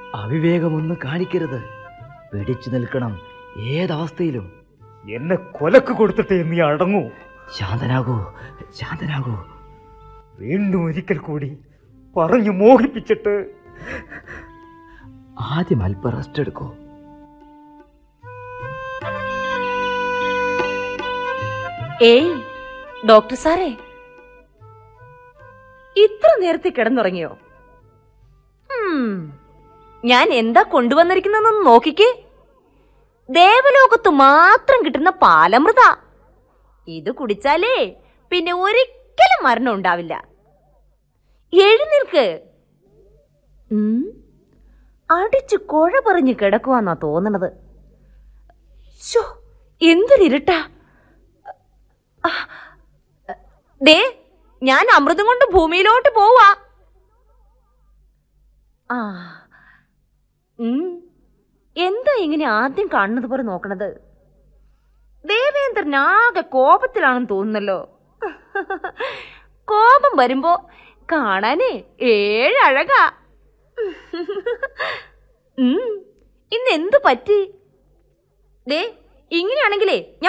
അവിവേകമൊന്നും കാണിക്കരുത് പിടിച്ചു നിൽക്കണം ഏതവസ്ഥയിലും എന്നെ കൊലക്ക് കൊടുത്തിട്ടേ നീ അടങ്ങൂ ശാന്തനാകൂ ശാന്തനാകൂ വീണ്ടും ഒരിക്കൽ കൂടി പറഞ്ഞു മോഹിപ്പിച്ചിട്ട് ആദ്യം അല്പം റെസ്റ്റ് എടുക്കൂ ഏയ് ഡോക്ടർ സാറേ ഇത്ര നേരത്തെ കിടന്നുറങ്ങിയോ ഉം, ഞാൻ എന്താ കൊണ്ടുവന്നിരിക്കുന്നതെന്ന് നോക്കിക്കേ ദേവലോകത്ത് മാത്രം കിട്ടുന്ന പാലമൃത ഇത് കുടിച്ചാലേ പിന്നെ ഒരിക്കലും മരണം ഉണ്ടാവില്ല എഴുന്നേൽക്ക് ഉം, അടിച്ചു കുഴ പറഞ്ഞ് കിടക്കുവാന്നാ തോന്നണത് ശോ എന്തൊരിരുട്ടാ ആ, ദേ ഞാൻ അമൃതം കൊണ്ട് ഭൂമിയിലോട്ട് പോവാ ആ ഉം, എന്താ ഇങ്ങനെ ആദ്യം കാണുന്നത് പോലെ നോക്കണത് ദേവേന്ദ്രൻ ആകെ കോപത്തിലാണെന്ന് തോന്നുന്നല്ലോ കോപം വരുമ്പോ കാണാനേ ഏഴഴകാ ഉം, ഇന്ന് എന്ത് പറ്റി ദേ ഇങ്ങനെയാണെങ്കിലേ ഞാൻ